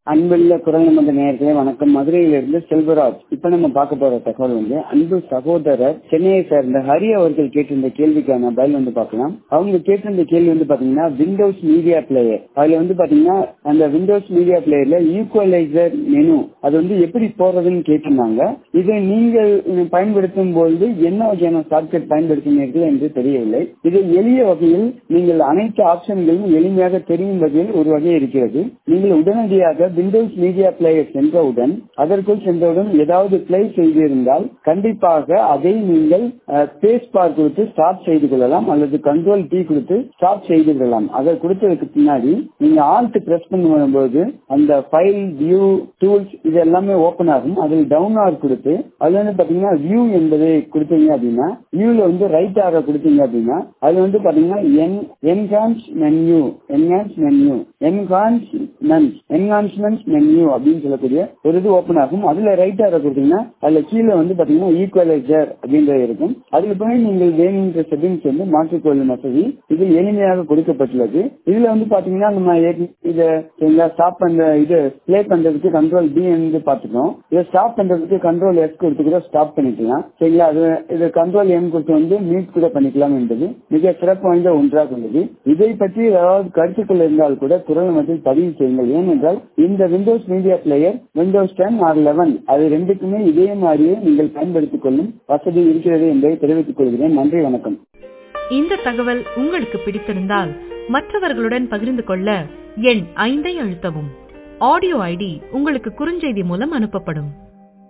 அன்புள்ள குரல் நமது நேயர்களே வணக்கம் மதுரையிலிருந்து செல்வராஜ் இப்ப நம்ம பார்க்க போற தகவல் வந்து அன்பு சகோதரர் சென்னையை சேர்ந்த ஹரி அவர்கள் கேட்டிருந்த கேள்விக்கான பதில் வந்து பார்க்கலாம் அவங்க கேட்டிருந்த கேள்வி வந்து பாத்தீங்கன்னா விண்டோஸ் மீடியா பிளேயர் அதுல வந்து பாத்தீங்கன்னா அந்த விண்டோஸ் மீடியா பிளேயர்ல ஈக்குவலைசர் மெனு அது வந்து எப்படி போறதுன்னு கேட்டிருந்தாங்க இதை நீங்கள் பயன்படுத்தும் பொழுது என்ன வகையான ஷார்ட்கட் பயன்படுத்தினீர்கள் என்று தெரியவில்லை இது எளிய வகையில் நீங்கள் அனைத்து ஆப்ஷன்களும் எளிமையாக தெரியும் வகையில் ஒரு வகை இருக்கிறது நீங்கள் உடனடியாக விண்டோஸ் மீடியா பிளேயர் சென்றவுடன் அதற்குள் சென்றவுடன் ஏதாவது பிளே செய்திருந்தால் கண்டிப்பாக அதை நீங்கள் பேஸ் பார் கொடுத்து ஸ்டார்ட் செய்து கொள்ளலாம் அல்லது கண்ட்ரோல் டீ கொடுத்து ஸ்டார்ட் செய்து கொள்ளலாம் அதை கொடுத்ததுக்கு பின்னாடி நீங்க ஆல்ட் பிரஸ் பண்ணும்போது அந்த ஃபைல் வியூ டூல்ஸ் இது எல்லாமே ஓபன் ஆகும் அதில் டவுன் ஆர் கொடுத்து அதுல வந்து பாத்தீங்கன்னா வியூ என்பதை கொடுத்தீங்க அப்படின்னா வியூல வந்து ரைட் ஆக கொடுத்தீங்க அப்படின்னா அது வந்து பாத்தீங்கன்னா என் enhance menu enhance menu enhance enhancement menu அப்படின்னு சொல்லக்கூடிய ஒரு இது ஓபன் ஆகும் அதுல ரைட் ஆக கொடுத்தீங்கன்னா அதுல கீழே வந்து பாத்தீங்கன்னா ஈக்குவலைசர் அப்படின்றது இருக்கும் அதுல போய் நீங்கள் வேணுன்ற செட்டிங்ஸ் வந்து மாற்றிக்கொள்ளும் வசதி இது எளிமையாக கொடுக்கப்பட்டுள்ளது இதுல வந்து பாத்தீங்கன்னா நம்ம இதை ஸ்டாப் பண்ற இது பிளே பண்றதுக்கு கண்ட்ரோல் பி வந்து பாத்துக்கணும் இதை ஸ்டாப் பண்றதுக்கு கண்ட்ரோல் எஸ் கொடுத்து கூட ஸ்டாப் பண்ணிக்கலாம் சரிங்களா அது இது கண்ட்ரோல் எம் கொடுத்து வந்து மியூட் கூட பண்ணிக்கலாம் என்பது மிக சிறப்பு வாய்ந்த ஒன்றாக உள்ளது இதை பற்றி ஏதாவது கருத்துக்கள் இருந்தால் கூட குரல் மத்தியில் பதிவு செய்யுங்கள் ஏனென்றால் இந்த Windows media player Windows ten or eleven அது ரெண்டுக்குமே இதே மாதிரியே நீங்கள் பயன்படுத்திக் கொள்ளும் வசதி இருக்கிறது என்பதை தெரிவித்துக் கொள்கிறேன் நன்றி வணக்கம் இந்த தகவல் உங்களுக்கு பிடித்திருந்தால் மற்றவர்களுடன் பகிர்ந்து கொள்ள எண் ஐந்தை அழுத்தவும் ஆடியோ ஐடி உங்களுக்கு குறுஞ்செய்தி மூலம் அனுப்பப்படும்